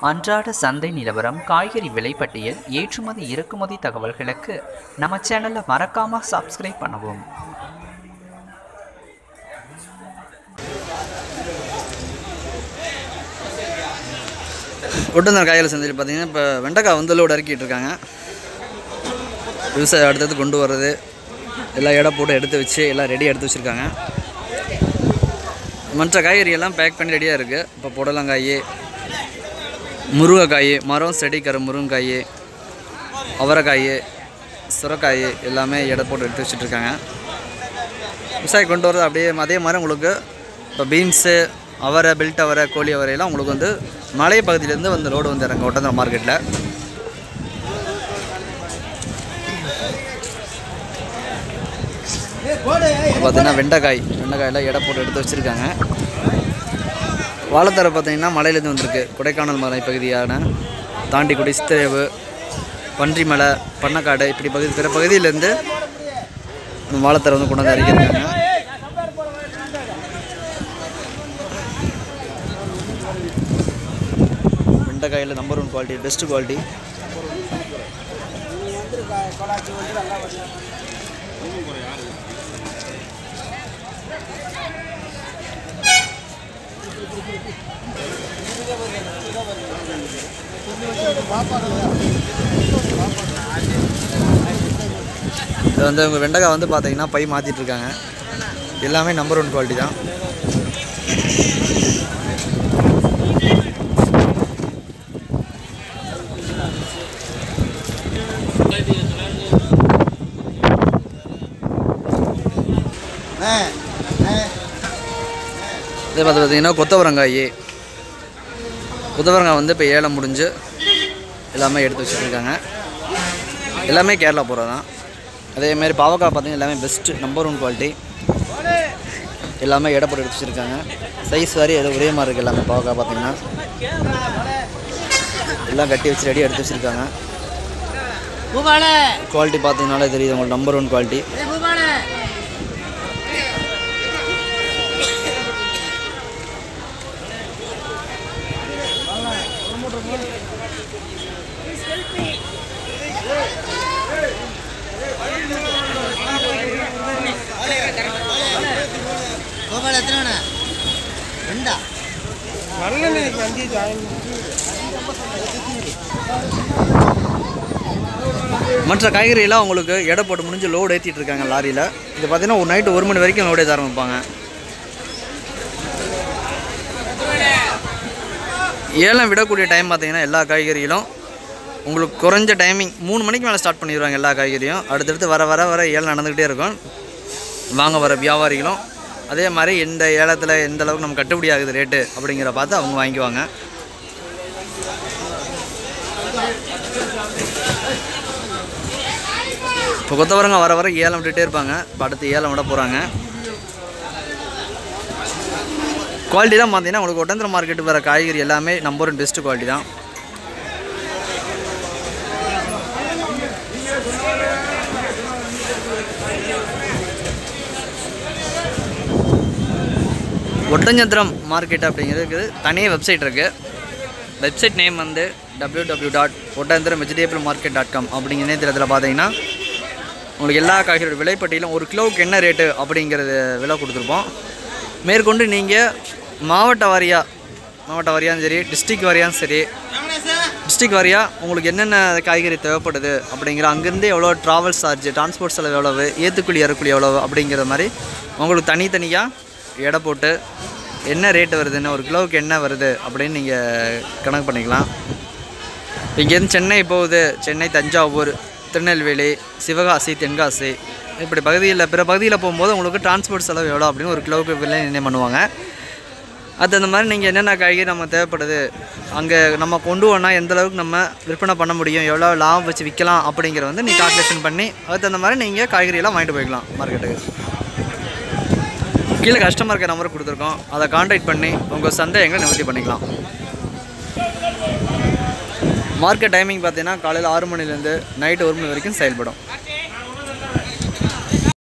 அன்றாட சந்தை நிலவரம் காய்கறி விலைப்பட்டியல் ஏற்றுமதி இறக்குமதி தகவல்களுக்கு நம்ம சேனலை மறக்காம சப்ஸ்கிரைப் பண்ணவும் ஒட்டுநர் காய்கறி சந்தையில் பார்த்தீங்கன்னா இப்போ வெண்டைக்காய் வந்து லோடு இறக்கிட்டு இருக்காங்க விவசாயம் அடுத்தது கொண்டு வர்றது எல்லாம் எடை போட்டு எடுத்து வச்சு எல்லாம் ரெடியாக எடுத்து வச்சுருக்காங்க மற்ற காய்கறி எல்லாம் பேக் பண்ணி ரெடியாக இருக்குது இப்போ புடலங்காய் முருங்கைக்காய் மரம் செடி கரு முருங்கைக்காய் அவரைக்காய் சுரக்காய் எல்லாமே எடை போட்டு எடுத்து வச்சுட்டு இருக்காங்க விவசாயி கொண்டு வரது அப்படியே அதே மாதிரி உங்களுக்கு இப்போ பீன்ஸு அவரை பெல்ட் அவரை கோழி அவரையெல்லாம் உங்களுக்கு வந்து மலை பகுதியிலேருந்து வந்து லோடு வந்து இறங்க ஒட்டந்தர மார்க்கெட்டில் பார்த்தீங்கன்னா வெண்டைக்காய் வெண்டைக்காயெல்லாம் எடை போட்டு எடுத்து வச்சுருக்காங்க வாழைத்தரை பார்த்தீங்கன்னா மலையிலேருந்து வந்திருக்கு கொடைக்கானல் மலை பகுதியான தாண்டிக்குடி சித்திரேவு பன்றிமலை பண்ணக்காடு இப்படி பகுதி பிற பகுதியிலேருந்து வாழைத்தரை வந்து கொண்டு வந்து இறக்கியிருக்காங்க வெண்டைக்காயில் number one quality best quality இது வந்து உங்கள் வெண்டைக்காய் வந்து பார்த்தீங்கன்னா பை மாற்றிட்டு இருக்காங்க எல்லாமே நம்பர் ஒன் குவாலிட்டி தான் இதே பார்த்து பார்த்தீங்கன்னா கொத்தவரங்காய் கொத்தவரங்காய் வந்து இப்போ ஏலம் முடிஞ்சு எல்லாமே எடுத்து வச்சுருக்காங்க எல்லாமே கேரளா போகிறது தான் அதேமாரி பாவக்காய் பார்த்தீங்கன்னா எல்லாமே பெஸ்ட்டு நம்பர் ஒன் குவாலிட்டி எல்லாமே எடை போட்டு எடுத்து வச்சுருக்காங்க சைஸ் வாரி எல்லாம் ஒரே மாதிரி இருக்குது எல்லாமே பாவக்காய் பார்த்தீங்கன்னா எல்லாம் கட்டி வச்சு ரெடி எடுத்து வச்சுருக்காங்க குவாலிட்டி பார்த்தீங்கனாலே தெரியுது உங்களுக்கு நம்பர் ஒன் குவாலிட்டி கோபால் எத்தனை வேணா ரெண்டா மற்ற காய்கறியெல்லாம் உங்களுக்கு எடை போட்டு முடிஞ்சு லோடு ஏற்றிட்டு இருக்காங்க லாரியில் இது பார்த்தீங்கன்னா ஒரு நைட்டு ஒரு மணி வரைக்கும் லோடு ஏற்ற ஆரம்பிப்பாங்க ஏலம் விடக்கூடிய டைம் பார்த்தீங்கன்னா எல்லா காய்கறிகளும் உங்களுக்கு குறைஞ்ச டைமிங் மூணு மணிக்கு மேலே ஸ்டார்ட் பண்ணிடுவாங்க எல்லா காய்கறியும் அடுத்தடுத்து வர வர வர ஏலம் நடந்துக்கிட்டே இருக்கும் வாங்க வர வியாபாரிகளும் அதே மாதிரி இந்த ஏலத்தில் எந்த அளவுக்கு நம்ம கட்டுப்படி ஆகுது ரேட்டு அப்படிங்கிற பார்த்து அவங்க வாங்கிக்குவாங்க இப்போ கொத்தவரங்க வர வர ஏலம் விட்டுட்டே இருப்பாங்க இப்போ அடுத்து ஏலம் விட போகிறாங்க குவாலிட்டி தான் பார்த்தீங்கன்னா உங்களுக்கு ஒட்டந்திர மார்க்கெட்டு வர காய்கறி எல்லாமே நம்பர் ஒன் பெஸ்ட் குவாலிட்டி தான் ஒட்டஞ்சத்திரம் மார்க்கெட் அப்படிங்கிறதுக்கு தனியாக வெப்சைட் இருக்குது வெப்சைட் நேம் வந்து W W dot Oddanchatram vegetable market dot com அப்படிங்கிற இணையதளத்தில் பார்த்தீங்கன்னா உங்களுக்கு எல்லா காய்கறியோட விலைப்பட்டியலும் ஒரு கிலோவுக்கு என்ன ரேட்டு அப்படிங்கிறது விலை கொடுத்துருப்போம் மேற்கொண்டு நீங்கள் மாவட்ட வாரியாக மாவட்ட வாரியாகவும் சரி டிஸ்ட்ரிக் வாரியாகவும் சரி டிஸ்ட்ரிக் வாரியாக உங்களுக்கு என்னென்ன காய்கறி தேவைப்படுது அப்படிங்கிற அங்கேருந்து எவ்வளோ ட்ராவல் சார்ஜ் டிரான்ஸ்போர்ட் செலவு எவ்வளவு ஏற்றுக்குழி இறக்குழி எவ்வளவு அப்படிங்கிற மாதிரி உங்களுக்கு தனித்தனியாக எடை போட்டு என்ன ரேட்டு வருதுன்னு ஒரு கிலோவுக்கு என்ன வருது அப்படின்னு நீங்கள் கணக்கு பண்ணிக்கலாம் இங்கேருந்து சென்னை போகுது சென்னை தஞ்சாவூர் திருநெல்வேலி சிவகாசி தென்காசி இப்படி பகுதியில் பிற பகுதியில் போகும்போது உங்களுக்கு டிரான்ஸ்போர்ட் செலவு எவ்வளோ அப்படின்னு ஒரு கிலோவுக்கு விலை நிர்ணயம் பண்ணுவாங்க அது அந்த மாதிரி நீங்கள் என்னென்ன காய்கறி நம்ம தேவைப்படுது அங்கே நம்ம கொண்டு போனால் எந்த அளவுக்கு நம்ம விற்பனை பண்ண முடியும் எவ்வளோ லாபம் வச்சு விற்கலாம் அப்படிங்கிற வந்து நீங்கள் கால்குலேஷன் பண்ணி அதுக்கு தகுந்த மாதிரி நீங்கள் காய்கறியெல்லாம் வாங்கிட்டு போய்க்கலாம் மார்க்கெட்டுக்கு கீழே கஸ்டமர் கேர் நம்பர் கொடுத்துருக்கோம் அதை காண்டாக்ட் பண்ணி உங்கள் சந்தேகங்களை நிவர்த்தி பண்ணிக்கலாம் மார்க்கெட் டைமிங் பார்த்தீங்கன்னா காலையில் ஆறு மணிலேருந்து நைட்டு ஒரு மணி வரைக்கும் செயல்படும்